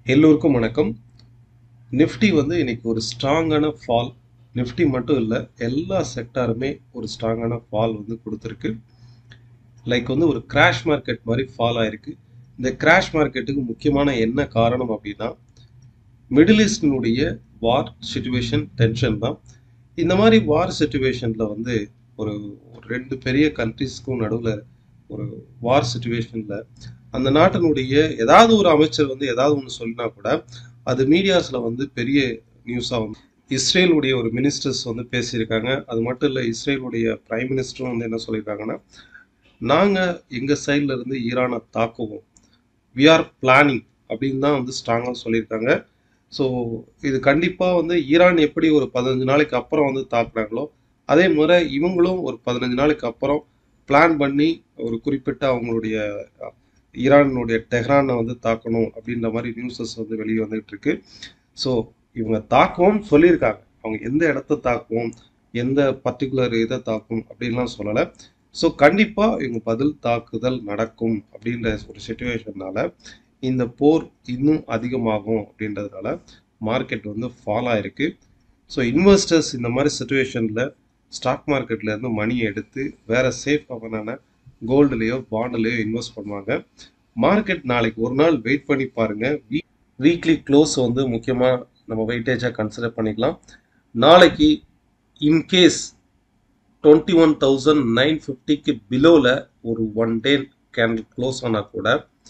எல்லோருக்கும் வணக்கம் நிஃப்டி வந்து இன்னைக்கு ஒரு ஸ்ட்ராங்கான ஃபால் நிஃப்டி மட்டும் இல்லை எல்லா செக்டாருமே ஒரு ஸ்ட்ராங்கான ஃபால் வந்து கொடுத்துருக்கு லைக் வந்து ஒரு கிராஷ் மார்க்கெட் மாதிரி ஃபால் ஆயிருக்கு இந்த கிராஷ் மார்க்கெட்டுக்கு முக்கியமான என்ன காரணம் அப்படின்னா மிடில் ஈஸ்டினுடைய வார் சுச்சுவேஷன் டென்ஷன் தான் இந்த மாதிரி வார் சுச்சுவேஷனில் வந்து ஒரு ஒரு ரெண்டு பெரிய கண்ட்ரிஸ்க்கும் நடுவில் ஒரு வார் சுச்சுவேஷனில் அந்த நாட்டினுடைய ஏதாவது ஒரு அமைச்சர் வந்து ஏதாவது ஒன்று சொல்லினா கூட அது மீடியாஸில் வந்து பெரிய நியூஸாக வந்து இஸ்ரேலுடைய ஒரு மினிஸ்டர்ஸ் வந்து பேசியிருக்காங்க அது மட்டும் இல்லை இஸ்ரேலுடைய பிரைம் மினிஸ்டரும் வந்து என்ன சொல்லியிருக்காங்கன்னா நாங்கள் எங்கள் சைடில் இருந்து ஈரானை தாக்குவோம் வி ஆர் பிளானிங் அப்படின்னு தான் வந்து ஸ்ட்ராங்காக சொல்லியிருக்காங்க ஸோ இது கண்டிப்பாக வந்து ஈரான் எப்படி ஒரு பதினஞ்சு நாளைக்கு அப்புறம் வந்து தாக்குறாங்களோ அதே முறை இவங்களும் ஒரு பதினஞ்சு நாளைக்கு அப்புறம் பிளான் பண்ணி ஒரு குறிப்பிட்ட அவங்களுடைய ஈரானுடைய டெஹ்ரானை வந்து தாக்கணும் அப்படின்ற மாதிரி நியூஸஸ் வந்து வெளியே வந்துகிட்டு இருக்கு ஸோ இவங்க தாக்குவோம்னு சொல்லியிருக்காங்க அவங்க எந்த இடத்த தாக்குவோம் எந்த பர்டிகுலர் இதை தாக்கும் அப்படின்லாம் சொல்லலை ஸோ கண்டிப்பாக இவங்க பதில் தாக்குதல் நடக்கும் அப்படின்ற ஒரு சுச்சுவேஷன்னால இந்த போர் இன்னும் அதிகமாகும் அப்படின்றதுனால மார்க்கெட் வந்து ஃபால் ஆயிருக்கு ஸோ இன்வெஸ்டர்ஸ் இந்த மாதிரி சுச்சுவேஷனில் ஸ்டாக் மார்க்கெட்ல இருந்து மணியை எடுத்து வேற சேஃப் அவனான கோல்டுலேயோ பாண்டுலேயோ இன்வெஸ்ட் பண்ணுவாங்க மார்க்கெட் நாளைக்கு ஒரு நாள் வெயிட் பண்ணி பாருங்க வீக்லி க்ளோஸ் வந்து முக்கியமாக நம்ம வெயிட்டேஜாக கன்சிடர் பண்ணிக்கலாம் நாளைக்கு in case twenty one thousand nine ஃபிஃப்டிக்கு பிலோவில் ஒரு ஒன் டே கேண்டில் க்ளோஸ் ஆனால் கூட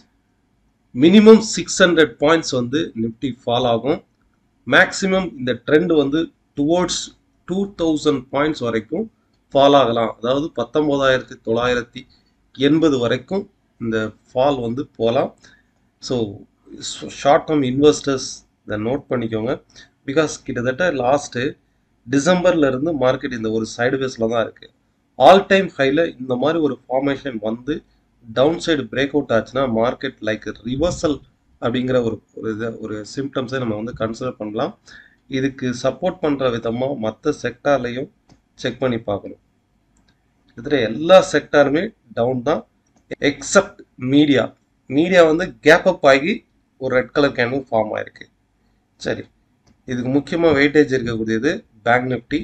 மினிமம் சிக்ஸ் ஹண்ட்ரட் பாயிண்ட்ஸ் வந்து நிஃப்டி ஃபால் ஆகும் மேக்ஸிமம் இந்த ட்ரெண்ட் வந்து டுவோர்ட்ஸ் டூ தௌசண்ட் பாயிண்ட்ஸ் வரைக்கும் ஃபால் ஆகலாம் அதாவது பத்தொம்போதாயிரத்தி தொள்ளாயிரத்தி எண்பது வரைக்கும் இந்த ஃபால் வந்து போகலாம் ஸோ ஷார்ட் டேர்ம் இன்வெஸ்டர்ஸ் இதை நோட் பண்ணிக்கோங்க பிகாஸ் கிட்டத்தட்ட லாஸ்ட்டு டிசம்பர்ல இருந்து மார்க்கெட் இந்த ஒரு சைடு வேஸில் தான் இருக்குது ஆல் டைம் ஹையில் இந்த மாதிரி ஒரு ஃபார்மேஷன் வந்து டவுன் சைடு பிரேக் அவுட் ஆச்சுன்னா மார்க்கெட் லைக் ரிவர்சல் அப்படிங்கிற ஒரு ஒரு இதை ஒரு சிம்டம்ஸை நம்ம வந்து கன்சிடர் பண்ணலாம் இதுக்கு சப்போர்ட் பண்ணுற விதமாக மற்ற செக்டார்லையும் செக் பண்ணி பார்க்கணும் இதில் எல்லா செக்டாருமே டவுன் தான் எக்ஸப்ட் மீடியா மீடியா வந்து கேப் அப் ஆகி ஒரு ரெட் கலர் கேனும் ஃபார்ம் ஆயிருக்கு சரி இதுக்கு முக்கியமாக வெயிட்டேஜ் இருக்கக்கூடியது bank Nifty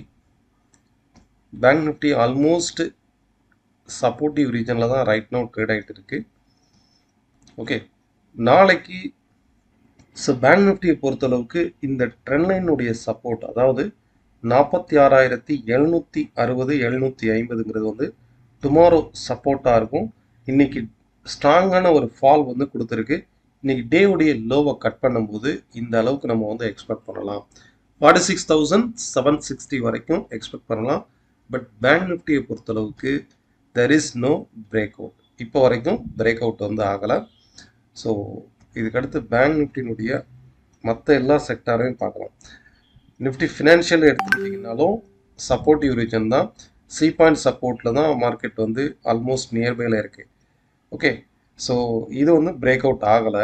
bank Nifty almost supportive ரீஜனில் தான் ரைட் நோ ட்ரேட் ஆகிட்டு இருக்கு ஓகே நாளைக்கு ஸோ பேங்க் நிஃப்டியை பொறுத்தளவுக்கு இந்த ட்ரெண்ட் லைனுடைய சப்போர்ட் அதாவது நாற்பத்தி ஆறாயிரத்தி எழுநூற்றி அறுபது எழுநூற்றி ஐம்பதுங்கிறது வந்து டுமாரோ சப்போர்ட்டாக இருக்கும் இன்னைக்கு ஸ்ட்ராங்கான ஒரு ஃபால் வந்து கொடுத்துருக்கு இன்னைக்கு டேவுடைய லோவை கட் பண்ணும்போது இந்த அளவுக்கு நம்ம வந்து எக்ஸ்பெக்ட் பண்ணலாம் forty six thousand seven sixty வரைக்கும் எக்ஸ்பெக்ட் பண்ணலாம் பட் பேங்க் நிஃப்டியை பொறுத்தளவுக்கு there is no break out இப்போ வரைக்கும் பிரேக் அவுட் வந்து ஆகலை ஸோ இதுக்கடுத்து பேங்க் நிஃப்டினுடைய மற்ற எல்லா செக்டாரையும் பார்க்கலாம் நிஃப்டி ஃபினான்ஷியல் எடுத்துக்கிட்டிங்கனாலும் சப்போர்ட்டிவ் ரீஜன் தான் சி பாயிண்ட் சப்போர்ட்டில் தான் மார்க்கெட் வந்து ஆல்மோஸ்ட் நியர்பையில் இருக்குது ஓகே ஸோ இது வந்து பிரேக் அவுட் ஆகலை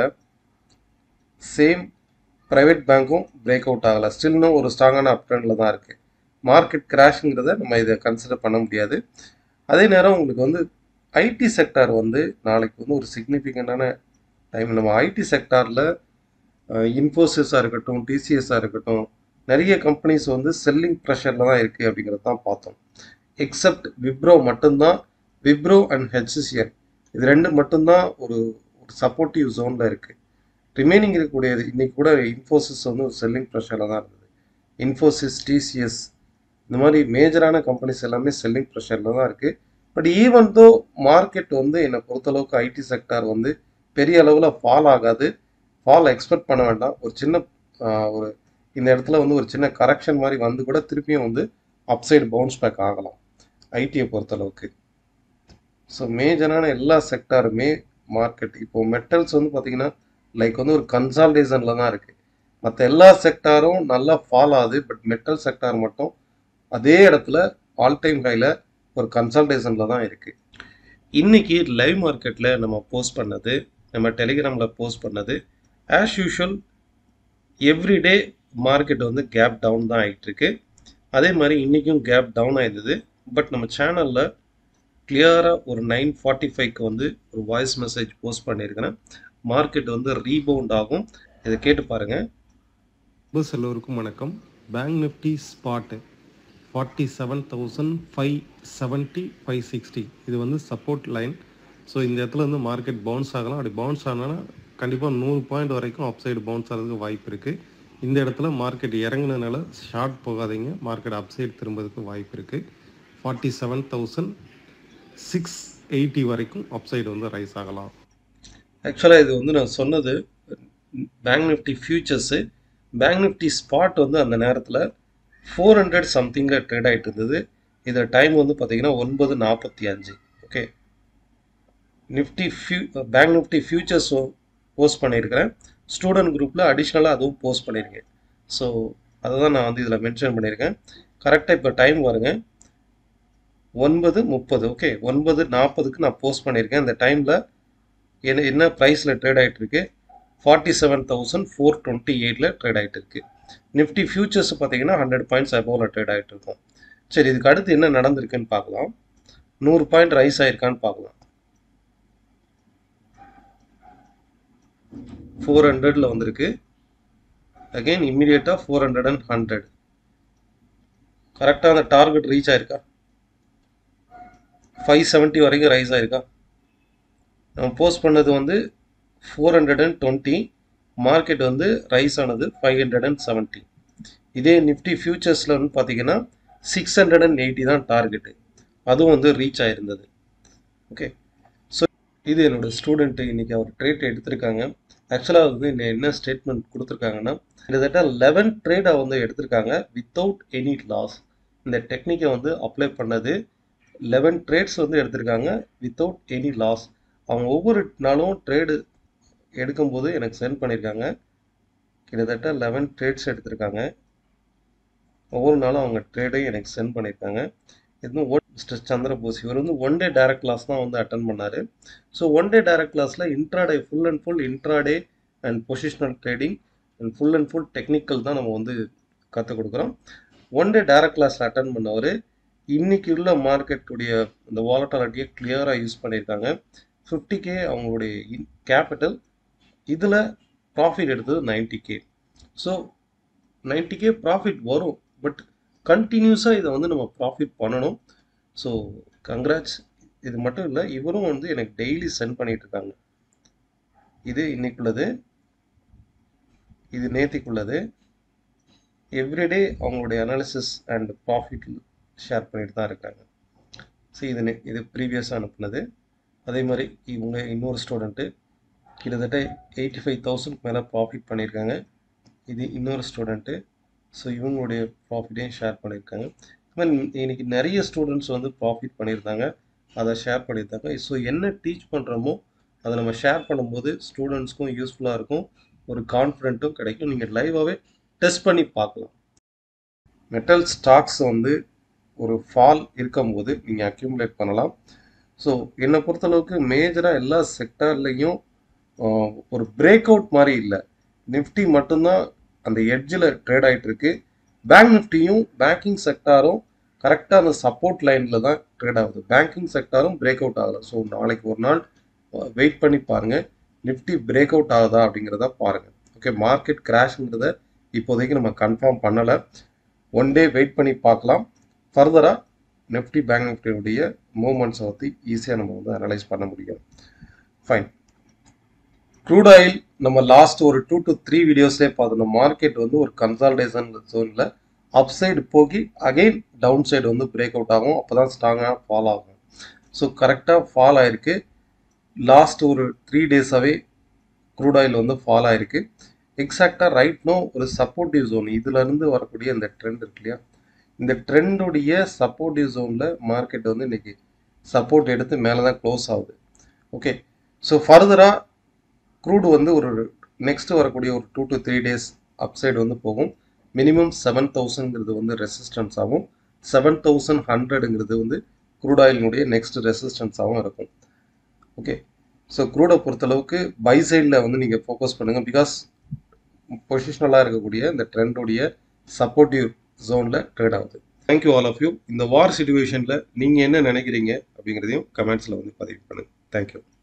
சேம் ப்ரைவேட் பேங்க்கும் பிரேக் அவுட் ஆகலை ஸ்டில்னும் ஒரு ஸ்ட்ராங்கான அப் ட்ரெண்டில் தான் இருக்குது மார்க்கெட் கிராஷுங்கிறத நம்ம இதை கன்சிடர் பண்ண முடியாது அதே நேரம் உங்களுக்கு வந்து ஐடி செக்டார் வந்து நாளைக்கு வந்து ஒரு சிக்னிஃபிகண்ட்டான டைம் நம்ம ஐடி செக்டாரில் இன்ஃபோசிஸாக இருக்கட்டும் டிசிஎஸ்ஸாக இருக்கட்டும் நிறைய கம்பெனிஸ் வந்து செல்லிங் ப்ரெஷரில் தான் இருக்குது அப்படிங்கிறத தான் பார்த்தோம் எக்ஸப்ட் விப்ரோ மட்டும்தான் விப்ரோ அண்ட் ஹெச்சிசிஎல் இது ரெண்டு மட்டும்தான் ஒரு ஒரு சப்போர்ட்டிவ் ஜோனில் இருக்குது ரிமைனிங் இருக்கக்கூடியது இன்னைக்கு கூட இன்ஃபோசிஸ் வந்து ஒரு செல்லிங் ப்ரெஷரில் தான் இருந்தது இன்ஃபோசிஸ் டிசிஎஸ் இந்த மாதிரி மேஜரான கம்பெனிஸ் எல்லாமே செல்லிங் ப்ரெஷரில் தான் இருக்குது பட் ஈவன் தோ மார்க்கெட் வந்து என்னை பொறுத்தளவுக்கு ஐடி செக்டார் வந்து பெரிய அளவில் ஃபால் ஆகாது ஃபால் எக்ஸ்பெக்ட் பண்ண வேண்டாம் ஒரு சின்ன ஒரு இந்த இடத்துல வந்து ஒரு சின்ன கரெக்ஷன் மாதிரி வந்து கூட திருப்பியும் வந்து அப்சைடு பவுன்ஸ் பேக் ஆகலாம் ஐடியை பொறுத்தளவுக்கு ஸோ மேஜரான எல்லா செக்டாருமே மார்க்கெட் இப்போ மெட்டல்ஸ் வந்து பார்த்தீங்கன்னா லைக் வந்து ஒரு கன்சால்டேஷனில் தான் இருக்குது மற்ற எல்லா செக்டாரும் நல்லா ஃபால் ஆகுது பட் மெட்டல் செக்டார் மட்டும் அதே இடத்துல ஆல் டைம் ஹையில் ஒரு கன்சல்டேஷனில் தான் இருக்குது இன்னைக்கு லைவ் மார்க்கெட்டில் நம்ம போஸ்ட் பண்ணது நம்ம டெலிகிராமில் போஸ்ட் பண்ணது ஆஸ் யூஷுவல் எவ்ரிடே மார்க்கெட் வந்து கேப் டவுன் தான் ஆகிட்டு இருக்கு அதே மாதிரி இன்றைக்கும் கேப் டவுன் ஆயிருந்தது பட் நம்ம சேனலில் கிளியராக ஒரு நைன் ஃபார்ட்டி ஃபைவ்க்கு வந்து ஒரு வாய்ஸ் மெசேஜ் போஸ்ட் பண்ணியிருக்கிறேன் மார்க்கெட் வந்து ரீபவுண்ட் ஆகும் இதை கேட்டு பாருங்கள் பஸ் எல்லோருக்கும் வணக்கம் bank Nifty spot forty seven thousand five seventy five sixty இது வந்து சப்போர்ட் லைன் ஸோ இந்த இடத்துல வந்து மார்க்கெட் பவுன்ஸ் ஆகலாம் அப்படி பவுன்ஸ் ஆனாலும் கண்டிப்பாக நூறு பாயிண்ட் வரைக்கும் அப்சைடு பவுன்ஸ் ஆகிறதுக்கு வாய்ப்பு இருக்குது இந்த இடத்துல மார்க்கெட் இறங்குனதுனால ஷார்ட் போகாதீங்க மார்க்கெட் அப்சைடு திரும்புறதுக்கு வாய்ப்பு இருக்குது forty seven thousand six eighty வரைக்கும் அப்சைடு வந்து ரைஸ் ஆகலாம் ஆக்சுவலாக இது வந்து நான் சொன்னது bank Nifty futures bank Nifty spot வந்து அந்த நேரத்தில் ஃபோர் ஹண்ட்ரட் சம்திங்கில் ட்ரேட் ஆகிட்டு இருந்தது இதை டைம் வந்து பார்த்தீங்கன்னா ஒன்பது நாற்பத்தி அஞ்சு ஓகே நிஃப்டி ஃபியூ பேங்க் நிஃப்டி ஃபியூச்சர்ஸ் போஸ்ட் பண்ணியிருக்கிறேன் ஸ்டூடெண்ட் குரூப்பில் அடிஷ்னலாக அதுவும் போஸ்ட் பண்ணியிருக்கேன் ஸோ அதை தான் நான் வந்து இதில் மென்ஷன் பண்ணியிருக்கேன் கரெக்டாக இப்போ டைம் வருங்க ஒன்பது முப்பது ஓகே ஒன்பது நாற்பதுக்கு நான் போஸ்ட் பண்ணியிருக்கேன் இந்த டைமில் என்ன என்ன ப்ரைஸில் ட்ரேட் ஆகிட்டு இருக்கு forty seven thousand four twenty எயிட்டில் ட்ரேட் ஆகிட்டு இருக்கு நிஃப்டி ஃபியூச்சர்ஸ் பார்த்தீங்கன்னா ஹண்ட்ரட் பாயிண்ட்ஸ் அபோவில் ட்ரேட் ஆகிட்டு இருக்கும் சரி இதுக்கு அடுத்து என்ன நடந்திருக்குன்னு பார்க்கலாம் நூறு பாயிண்ட் ரைஸ் ஆயிருக்கான்னு பார்க்கலாம் ஃபோர் ஹண்ட்ரட்ல வந்திருக்கு அகைன் இம்மிடியட்டாக ஃபோர் ஹண்ட்ரட் அண்ட் ஹண்ட்ரட் கரெக்டாக அந்த டார்கெட் ரீச் ஆயிருக்கா ஃபைவ் செவன்ட்டி வரைக்கும் ரைஸ் ஆயிருக்கா நம்ம போஸ்ட் பண்ணது வந்து four hundred and twenty market வந்து ரைஸ் ஆனது ஃபைவ் ஹண்ட்ரட் அண்ட் செவன்ட்டி இதே நிஃப்டி ஃபியூச்சர்ஸில் வந்து பார்த்தீங்கன்னா சிக்ஸ் ஹண்ட்ரட் அண்ட் எயிட்டி தான் டார்கெட்டு அதுவும் வந்து ரீச் ஆயிருந்தது ஓகே ஸோ இது என்னோட ஸ்டூடெண்ட்டு இன்னைக்கு அவர் ட்ரேட் எடுத்திருக்காங்க ஆக்சுவலாக வந்து இன்னும் என்ன ஸ்டேட்மெண்ட் கொடுத்துருக்காங்கன்னா கிட்டத்தட்ட லெவன் ட்ரேடை வந்து எடுத்திருக்காங்க வித்தவுட் எனி லாஸ் இந்த டெக்னிக்கை வந்து அப்ளை பண்ணது லெவன் ட்ரேட்ஸ் வந்து எடுத்திருக்காங்க வித்தவுட் எனி லாஸ் அவங்க ஒவ்வொரு நாளும் ட்ரேடு எடுக்கும்போது எனக்கு சென்ட் பண்ணியிருக்காங்க கிட்டத்தட்ட லெவன் ட்ரேட்ஸ் எடுத்திருக்காங்க ஒவ்வொரு நாளும் அவங்க ட்ரேடையும் எனக்கு சென்ட் பண்ணியிருக்காங்க இது ஒன் மிஸ்டர் சந்திரபோஸ் இவர் வந்து ஒன் டே டைரக்ட் கிளாஸ் தான் வந்து அட்டன் பண்ணார் ஸோ ஒன் டே டைரக்ட் கிளாஸில் intraday full and full intraday and positional trading and full and full technical தான் நம்ம வந்து கற்றுக் கொடுக்குறோம் ஒன் டே டைரக்ட் கிளாஸில் அட்டன் பண்ணவர் இன்னைக்கு உள்ள மார்க்கெட்டுடைய இந்த வாலட்டாலிட்டியை கிளியராக யூஸ் பண்ணியிருக்காங்க ஃபிஃப்டி கே அவங்களுடைய கேபிட்டல் இதில் ப்ராஃபிட் எடுத்தது ninety K so ninety K profit வரும் பட் கண்டினியூஸாக இதை வந்து நம்ம ப்ராஃபிட் பண்ணணும் ஸோ கங்க்ராட்ஸ் இது மட்டும் இல்லை இவரும் வந்து எனக்கு டெய்லி சென்ட் பண்ணிட்டு இருக்காங்க இது இன்னைக்குள்ளது இது நேத்திக்குள்ளது எவ்ரிடே அவங்களுடைய அனாலிசிஸ் அண்ட் ப்ராஃபிட் ஷேர் பண்ணிட்டு தான் இருக்காங்க ஸோ இது நெ- இது ப்ரீவியஸாக அனுப்புனது அதே மாதிரி இவங்க இன்னொரு ஸ்டூடெண்ட்டு கிட்டத்தட்ட எயிட்டி ஃபைவ் தௌசண்ட் மேலே ப்ராஃபிட் பண்ணியிருக்காங்க இது இன்னொரு ஸ்டூடெண்ட்டு ஸோ இவங்களுடைய ப்ராஃபிட்டையும் ஷேர் பண்ணியிருக்காங்க இது மாதிரி இன்னைக்கு நிறைய ஸ்டூடெண்ட்ஸ் வந்து ப்ராஃபிட் பண்ணியிருந்தாங்க அதை ஷேர் பண்ணியிருந்தாங்க ஸோ என்ன டீச் பண்ணுறோமோ அதை நம்ம ஷேர் பண்ணும்போது ஸ்டூடெண்ட்ஸ்க்கும் யூஸ்ஃபுல்லாக இருக்கும் ஒரு கான்ஃபிடென்ட்டும் கிடைக்கும் நீங்கள் லைவாகவே டெஸ்ட் பண்ணி பார்க்கலாம் மெட்டல் ஸ்டாக்ஸ் வந்து ஒரு ஃபால் இருக்கும்போது நீங்கள் அக்யூமுலேட் பண்ணலாம் ஸோ என்னை பொறுத்தளவுக்கு மேஜராக எல்லா செக்டார்லேயும் ஒரு பிரேக் அவுட் மாதிரி இல்லை நிஃப்டி மட்டும்தான் அந்த எட்ஜில் ட்ரேட் ஆகிட்டு இருக்கு பேங்க் நிஃப்டியும் பேங்கிங் செக்டாரும் கரெக்டாக அந்த சப்போர்ட் லைனில் தான் ட்ரேட் ஆகுது பேங்கிங் செக்டாரும் பிரேக் அவுட் ஆகலை ஸோ நாளைக்கு ஒரு நாள் வெயிட் பண்ணி பாருங்க நிஃப்டி பிரேக் அவுட் ஆகுதா அப்படிங்கிறத பாருங்க ஓகே மார்க்கெட் கிராஷ்ங்கிறத இப்போதைக்கு நம்ம கன்ஃபார்ம் பண்ணலை ஒன் டே வெயிட் பண்ணி பார்க்கலாம் ஃபர்தராக நிஃப்டி பேங்க் நிஃப்டியுடைய மூவ்மெண்ட்ஸை பற்றி ஈஸியாக நம்ம வந்து அனலைஸ் பண்ண முடியும் ஃபைன் க்ரூட் ஆயில் நம்ம லாஸ்ட் ஒரு டூ டு த்ரீ வீடியோஸ்லேயே பார்த்தோம் மார்க்கெட் வந்து ஒரு கன்சால்டேஷன் ஜோனில் அப் சைடு போகி அகைன் டவுன் சைடு வந்து பிரேக் அவுட் ஆகும் அப்போ தான் ஸ்ட்ராங்காக ஃபால் ஆகும் ஸோ கரெக்டாக ஃபால் ஆயிருக்கு லாஸ்ட் ஒரு த்ரீ டேஸாகவே க்ரூட் ஆயில் வந்து ஃபால் ஆயிருக்கு எக்ஸாக்டாக ரைட்னோ ஒரு சப்போர்ட்டிவ் ஜோன் இதுலேருந்து வரக்கூடிய இந்த ட்ரெண்ட் இருக்கு இல்லையா இந்த ட்ரெண்டுடைய சப்போர்ட்டிவ் ஜோனில் மார்க்கெட் வந்து இன்னைக்கு சப்போர்ட் எடுத்து மேலே தான் க்ளோஸ் ஆகுது ஓகே ஸோ ஃபர்தராக க்ரூடு வந்து ஒரு நெக்ஸ்ட் வரக்கூடிய ஒரு two to three days upside வந்து போகும் மினிமம் செவன் தௌசண்ட்ங்கிறது வந்து ரெசிஸ்டன்ஸ் ஆகும் செவன் தௌசண்ட் ஹண்ட்ரடுங்கிறது வந்து க்ரூட் ஆயிலினுடைய நெக்ஸ்ட் ரெசிஸ்டன்ஸாகவும் இருக்கும் ஓகே ஸோ க்ரூடை பொறுத்தளவுக்கு பை சைடில் வந்து நீங்கள் ஃபோக்கஸ் பண்ணுங்கள் பிகாஸ் பொசிஷனலாக இருக்கக்கூடிய இந்த ட்ரெண்டுடைய சப்போர்ட்டிவ் ஜோனில் ட்ரேட் ஆகுது தேங்க்யூ ஆல் ஆஃப் யூ இந்த வார் சுச்சுவேஷனில் நீங்கள் என்ன நினைக்கிறீங்க அப்படிங்கிறதையும் கமெண்ட்ஸில் வந்து பதிவு பண்ணுங்கள் தேங்க்யூ